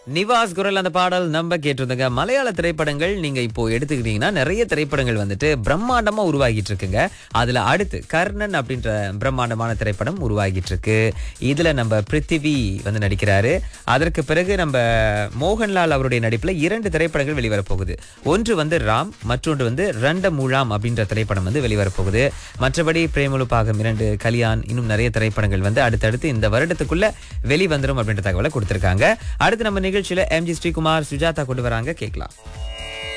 நிவாஸ் குரல் அந்த பாடல் நம்ம கேட்டிருந்தோங்க மலையாள திரைப்படங்கள் நீங்க இப்போ எடுத்துக்கிட்டீங்கன்னா நிறைய திரைப்படங்கள் வந்துட்டு பிரம்மாண்டமா உருவாகிட்டு இருக்குங்க அதுல அடுத்து கர்ணன் அப்படின்ற பிரம்மாண்டமான திரைப்படம் உருவாகிட்டு இருக்கு இதுல நம்ம பிருத்திவி வந்து நடிக்கிறாரு அதற்கு பிறகு நம்ம மோகன்லால் அவருடைய நடிப்புல இரண்டு திரைப்படங்கள் வெளிவரப் போகுது ஒன்று வந்து ராம் மற்றொன்று வந்து ரண்ட மூழாம் அப்படின்ற திரைப்படம் வந்து வெளிவரப் போகுது மற்றபடி பிரேமலு பாகம் இரண்டு கல்யாண் இன்னும் நிறைய திரைப்படங்கள் வந்து அடுத்தடுத்து இந்த வருடத்துக்குள்ள வெளிவந்துரும் அப்படின்ற தகவலை கொடுத்திருக்காங்க அடுத்து நம்ம நிகழ்ச்சியில எம்ஜி ஸ்ரீகுமார் சுஜாதா கொண்டு வராங்க கேட்கலாம்